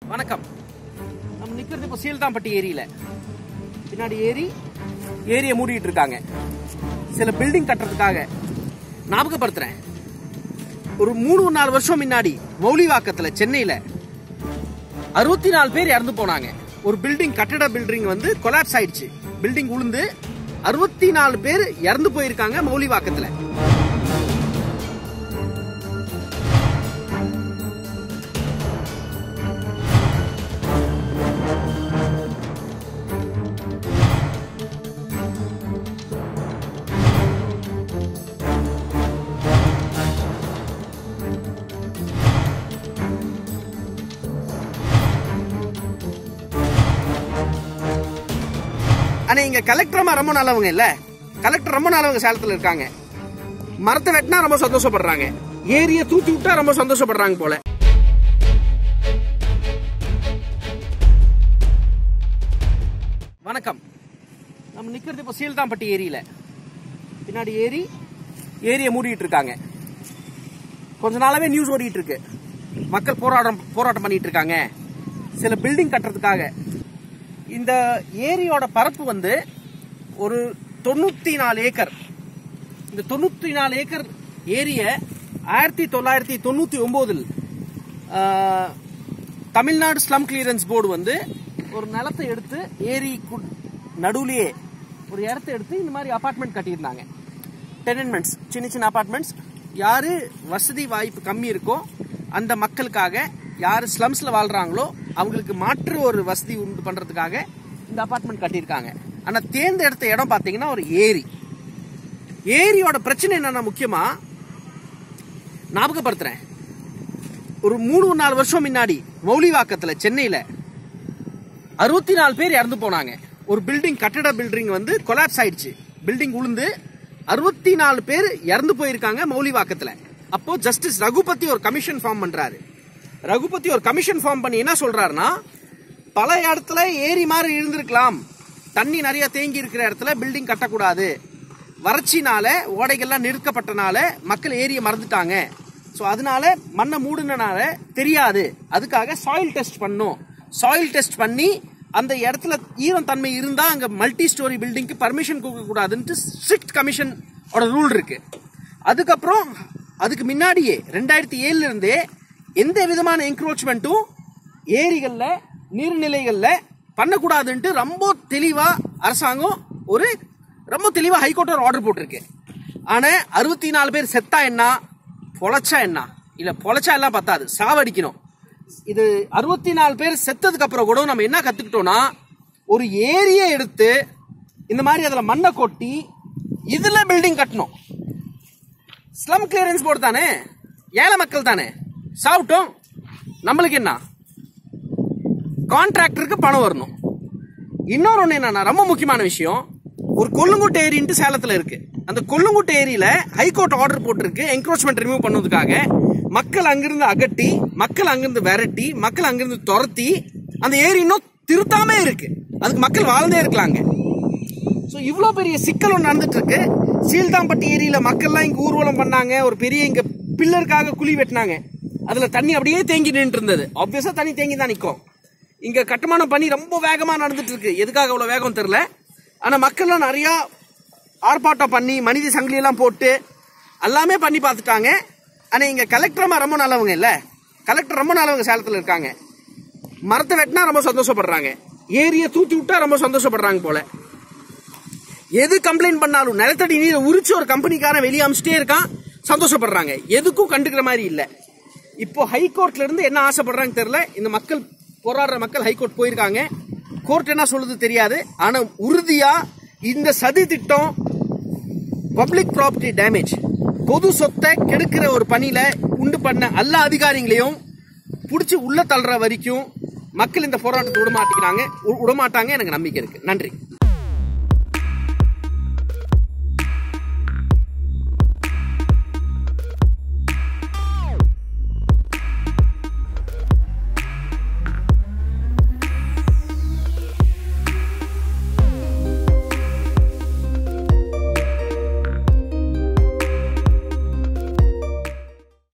வணக்கம் நம்ம நிக்கிறது இப்போ சீல்தாம்பட்டி ஏரியில பின்னாடி ஏரி ஏரியை மூடிட்டு இருக்காங்க சில பில்டிங் கட்டுறதுக்காக ஞாபகப்படுத்துறேன் ஒரு மூணு நாலு வருஷம் முன்னாடி மௌலிவாக்கத்துல சென்னையில அறுபத்தி நாலு பேர் இறந்து போனாங்க ஒரு பில்டிங் கட்டட பில்டிங் வந்து கொலாப்ஸ் ஆயிடுச்சு பில்டிங் உளுந்து அறுபத்தி நாலு பேர் இறந்து போயிருக்காங்க மௌலிவாக்கத்துல ஆனா இங்க கலெக்டர் அம்மா ரொம்ப நல்லவங்க இல்ல கலெக்டர் ரொம்ப நல்லவங்க சேலத்துல இருக்காங்க மரத்தை வெட்டினா ரொம்ப சந்தோஷப்படுறாங்க ஏரிய தூக்கி விட்டா ரொம்ப சந்தோஷப்படுறாங்க போல வணக்கம் நம்ம நிக்கிறது இப்போ சீல்தாம்பட்டி ஏரியில பின்னாடி ஏரி ஏரியை மூடிட்டு இருக்காங்க கொஞ்ச நாளாவே நியூஸ் ஓடிட்டு இருக்கு மக்கள் போராட்டம் போராட்டம் பண்ணிட்டு இருக்காங்க சில பில்டிங் கட்டுறதுக்காக இந்த ஏரியோட பரப்பு வந்து ஒரு தொண்ணூத்தி நாலு ஏக்கர் இந்த தொண்ணூத்தி நாலு ஏக்கர் ஏரிய ஆயிரத்தி தொள்ளாயிரத்தி தொண்ணூத்தி ஒன்பதில் தமிழ்நாடு ஸ்லம் கிளியரன்ஸ் போர்டு வந்து ஒரு நிலத்தை எடுத்து ஏரி நடுவுலயே ஒரு இடத்த எடுத்து இந்த மாதிரி அபார்ட்மெண்ட் கட்டியிருந்தாங்க டெனன்மெண்ட்ஸ் சின்ன சின்ன அபார்ட்மெண்ட்ஸ் யாரு வசதி வாய்ப்பு கம்மி இருக்கோ அந்த மக்களுக்காக யாரு ஸ்லம்ஸ்ல வாழ்றாங்களோ அவங்களுக்கு மாற்று ஒரு வசதி உண்டு பண்றதுக்காக இந்த அபார்ட்மெண்ட் கட்டியிருக்காங்க ஆனா தேர்ந்தெடுத்த இடம் பாத்தீங்கன்னா ஒரு ஏரி ஏரியோட பிரச்சனை என்னன்னா முக்கியமா ஞாபகப்படுத்துறேன் ஒரு மூணு நாலு வருஷம் முன்னாடி மௌலிவாக்கத்துல சென்னையில அறுபத்தி நாலு பேர் இறந்து போனாங்க ஒரு பில்டிங் கட்டட பில்டிங் வந்து கொலாப்ஸ் ஆயிடுச்சு பில்டிங் உளுந்து அறுபத்தி நாலு பேர் இறந்து போயிருக்காங்க மௌலிவாக்கத்துல அப்போ ஜஸ்டிஸ் ரகுபதி ஒரு கமிஷன் ஃபார்ம் பண்றாரு ரகுபதி ஒரு கமிஷன் ஃபார்ம் பண்ணி என்ன சொல்றாருன்னா பல இடத்துல ஏரி மாதிரி இருந்திருக்கலாம் தண்ணி நிறைய தேங்கி இருக்கிற இடத்துல பில்டிங் கட்டக்கூடாது வறட்சினால ஓடைகள்லாம் நிறுத்தப்பட்டனால மக்கள் ஏரியை மறந்துட்டாங்க ஸோ அதனால மண்ணை மூடுனனால தெரியாது அதுக்காக சாயில் டெஸ்ட் பண்ணும் சாயில் டெஸ்ட் பண்ணி அந்த இடத்துல ஈரம் தன்மை இருந்தா அங்க மல்டி ஸ்டோரி பில்டிங்க்கு பர்மிஷன் கொடுக்க கூடாதுன்ட்டு ஸ்ட்ரிக்ட் கமிஷன் ரூல் இருக்கு அதுக்கப்புறம் அதுக்கு முன்னாடியே ரெண்டாயிரத்தி ஏழுல இருந்தே எந்த விதமான என்க்ரோச்மெண்ட்டும் ஏரிகள்ல நீர்நிலைகள்ல பண்ணக்கூடாதுன்ட்டு ரொம்ப தெளிவா அரசாங்கம் ஒரு ரொம்ப தெளிவா ஹைகோர்ட் ஒரு ஆர்டர் போட்டிருக்கு ஆனா அறுபத்தி நாலு பேர் செத்தா என்ன பொழைச்சா என்ன இல்ல பொழைச்சா எல்லாம் பத்தாது சாவடிக்கணும் இது அறுபத்தி நாலு பேர் செத்ததுக்கு அப்புறம் கூட நம்ம என்ன கத்துக்கிட்டோம்னா ஒரு ஏரியை எடுத்து இந்த மாதிரி அதுல மண்ணை கொட்டி இதுல பில்டிங் கட்டணும் ஸ்லம் கிளியரன்ஸ் போர்டு தானே ஏழை மக்கள் தானே சாப்பிட்டோம் நம்மளுக்கு என்ன கான்ட்ராக்டருக்கு பணம் வரணும் இன்னொரு ஒன்று என்னன்னா ரொம்ப முக்கியமான விஷயம் ஒரு கொல்லுங்குட்டை ஏரின்ட்டு சேலத்தில் இருக்கு அந்த கொல்லுங்குட்டை ஏரியில ஹைகோர்ட் ஆர்டர் போட்டிருக்கு என்க்ரோச்மெண்ட் ரிமூவ் பண்ணதுக்காக மக்கள் அங்கிருந்து அகட்டி மக்கள் அங்கிருந்து விரட்டி மக்கள் அங்கிருந்து துரத்தி அந்த ஏரி இன்னும் திருத்தாமே இருக்கு அதுக்கு மக்கள் வாழ்ந்தே இருக்கலாங்க ஸோ இவ்வளோ பெரிய சிக்கல் ஒன்று நடந்துட்டு இருக்கு சீல்தாம்பட்டி ஏரியில மக்கள்லாம் இங்க ஊர்வலம் பண்ணாங்க ஒரு பெரிய இங்க பில்லருக்காக குழி வெட்டினாங்க அதுல தண்ணி அப்படியே தேங்கி நின்று இருந்தது ஆப்வியஸா தண்ணி தேங்கி தான் நிற்கும் இங்க கட்டுமானம் பண்ணி ரொம்ப வேகமா நடந்துட்டு இருக்கு எதுக்காக அவ்வளவு வேகம் தெரியல ஆனா மக்கள்லாம் நிறைய ஆர்ப்பாட்டம் பண்ணி மனித சங்கிலி எல்லாம் போட்டு எல்லாமே பண்ணி பார்த்துட்டாங்க ஆனா இங்க கலெக்டர் ரொம்ப நல்லவங்க இல்ல கலெக்டர் ரொம்ப நல்லவங்க சேலத்துல இருக்காங்க மரத்தை வெட்டினா ரொம்ப சந்தோஷப்படுறாங்க ஏரியை தூத்தி விட்டா ரொம்ப சந்தோஷப்படுறாங்க போல எது கம்ப்ளைண்ட் பண்ணாலும் நிலத்தடி நீரை உரிச்சு ஒரு கம்பெனிக்காரன் வெளியே அமிச்சிட்டே இருக்கான் சந்தோஷப்படுறாங்க எதுக்கும் கண்டுக்கிற மாதிரி இல்ல இப்போ ஹைகோர்ட்ல இருந்து என்ன ஆசைப்படுறாங்க தெரியல இந்த மக்கள் போராடுற மக்கள் ஹைகோர்ட் போயிருக்காங்க கோர்ட் என்ன சொல்லுது தெரியாது ஆனா உறுதியா இந்த சதி திட்டம் பப்ளிக் ப்ராப்பர்ட்டி டேமேஜ் பொது சொத்தை கெடுக்கிற ஒரு பணியில உண்டு பண்ண எல்லா அதிகாரிகளையும் புடிச்சு உள்ள தள்ளுற வரைக்கும் மக்கள் இந்த போராட்டத்தை விடமாட்டிக்கிறாங்க விடமாட்டாங்க எனக்கு நம்பிக்கை இருக்கு நன்றி